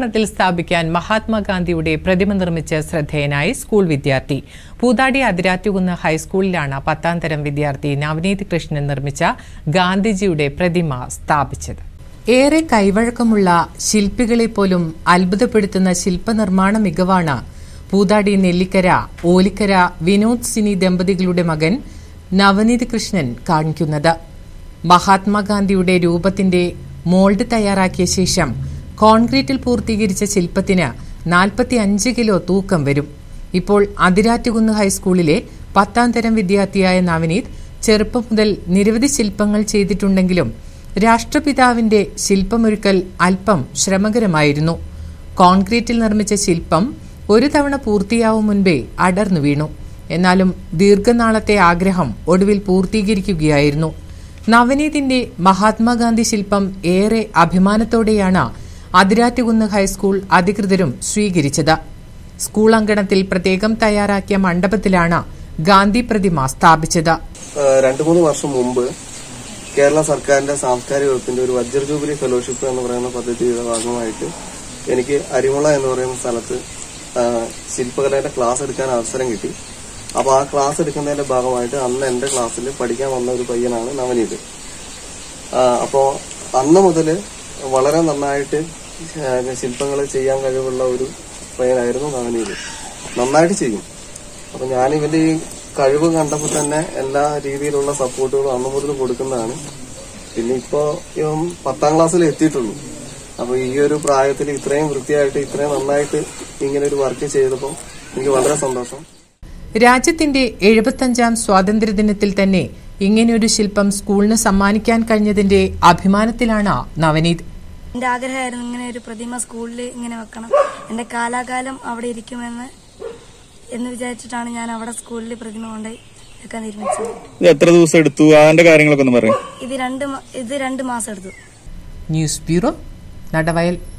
അങ്കണത്തിൽ സ്ഥാപിക്കാൻ മഹാത്മാഗാന്ധിയുടെ പ്രതിമ നിർമ്മിച്ച് ശ്രദ്ധേയനായി സ്കൂൾ വിദ്യാർത്ഥി പൂതാടി അതിരാറ്റുകുന്ന് ഹൈസ്കൂളിലാണ് പത്താം തരം വിദ്യാർത്ഥി നവനീത് കൃഷ്ണൻ നിർമ്മിച്ച ഗാന്ധിജിയുടെ പ്രതിമ സ്ഥാപിച്ചത് ഏറെ കൈവഴക്കമുള്ള ശില്പികളെ പോലും അത്ഭുതപ്പെടുത്തുന്ന ശില്പനിർമ്മാണ മികവാണ് പൂതാടി നെല്ലിക്കര ഓലിക്കര വിനോദ് സിനി ദമ്പതികളുടെ മകൻ നവനീത് കൃഷ്ണൻ കാണിക്കുന്നത് മഹാത്മാഗാന്ധിയുടെ രൂപത്തിന്റെ മോൾഡ് തയ്യാറാക്കിയ ശേഷം കോൺക്രീറ്റിൽ പൂർത്തീകരിച്ച ശില്പത്തിന് 45 കിലോ തൂക്കം വരും ഇപ്പോൾ അതിരാറ്റുകുന്ന് ഹൈസ്കൂളിലെ പത്താം തരം വിദ്യാർത്ഥിയായ നവനീത് ചെറുപ്പം മുതൽ നിരവധി ശില്പങ്ങൾ ചെയ്തിട്ടുണ്ടെങ്കിലും രാഷ്ട്രപിതാവിന്റെ ശില്പമൊരുക്കൽ അല്പം ശ്രമകരമായിരുന്നു കോൺക്രീറ്റിൽ നിർമ്മിച്ച ശില്പം ഒരു തവണ പൂർത്തിയാവും മുൻപേ അടർന്നു വീണു എന്നാലും ദീർഘനാളത്തെ ആഗ്രഹം ഒടുവിൽ പൂർത്തീകരിക്കുകയായിരുന്നു നവനീതിന്റെ മഹാത്മാഗാന്ധി ശില്പം ഏറെ അഭിമാനത്തോടെയാണ് അതിരാറ്റുകുന്ന് ഹൈസ്കൂൾ അധികൃതരും സ്വീകരിച്ചത് സ്കൂൾ അങ്കണത്തിൽ പ്രത്യേകം തയ്യാറാക്കിയ മണ്ഡപത്തിലാണ് ഗാന്ധി പ്രതിമ സ്ഥാപിച്ചത് ഏഹ് രണ്ടു മൂന്ന് വർഷം മുമ്പ് കേരള സർക്കാരിന്റെ സാംസ്കാരിക വകുപ്പിന്റെ ഒരു വജ്ര ജൂബിലി ഫെലോഷിപ്പ് എന്ന് പറയുന്ന പദ്ധതിയുടെ ഭാഗമായിട്ട് എനിക്ക് അരിമുള എന്ന് പറയുന്ന സ്ഥലത്ത് ഏഹ് ശില്പകലയുടെ ക്ലാസ് എടുക്കാൻ അവസരം കിട്ടി അപ്പൊ ആ ക്ലാസ് എടുക്കുന്നതിന്റെ ഭാഗമായിട്ട് അന്ന് എന്റെ ക്ലാസ്സിൽ പഠിക്കാൻ വന്ന ഒരു പയ്യനാണ് നവനീത് ആഹ് അപ്പോ അന്ന് മുതല് വളരെ നന്നായിട്ട് ശില്പങ്ങൾ ചെയ്യാൻ കഴിവുള്ള ഒരു പയ്യനായിരുന്നു നവനീത് നന്നായിട്ട് ചെയ്യും അപ്പൊ ഞാൻ ഇവന്റെ ഈ കഴിവ് കണ്ടപ്പോൾ തന്നെ എല്ലാ രീതിയിലുള്ള സപ്പോർട്ടുകളും അന്ന് മുതൽ കൊടുക്കുന്നതാണ് പിന്നെ ഇപ്പോ ഇവൻ പത്താം ക്ലാസ്സിൽ എത്തിയിട്ടുള്ളൂ അപ്പൊ ഈ ഒരു പ്രായത്തിൽ ഇത്രയും വൃത്തിയായിട്ട് ഇത്രയും നന്നായിട്ട് ഇങ്ങനെ ഒരു വർക്ക് ചെയ്തപ്പോൾ എനിക്ക് വളരെ സന്തോഷം രാജ്യത്തിന്റെ എഴുപത്തഞ്ചാം സ്വാതന്ത്ര്യദിനത്തിൽ തന്നെ ഇങ്ങനെയൊരു ശില്പം സ്കൂളിന് സമ്മാനിക്കാൻ കഴിഞ്ഞതിന്റെ അഭിമാനത്തിലാണ് നവനീത് എന്റെ ആഗ്രഹമായിരുന്നു ഇങ്ങനെ ഒരു പ്രതിമ സ്കൂളിൽ ഇങ്ങനെ വെക്കണം എന്റെ കാലാകാലം അവിടെ ഇരിക്കുമെന്ന് എന്ന് വിചാരിച്ചിട്ടാണ് ഞാൻ അവിടെ സ്കൂളിൽ പ്രതിമ കൊണ്ടുപോയി വെക്കാൻ തീരുമാനിച്ചത് ഇത് എത്ര ദിവസം എടുത്തു അതിന്റെ കാര്യങ്ങളൊക്കെ ഒന്ന് പറയും ഇത് രണ്ട് മ- ഇത് രണ്ട് മാസം എടുത്തു ന്യൂസ് ബ്യൂറോ നടവയൽ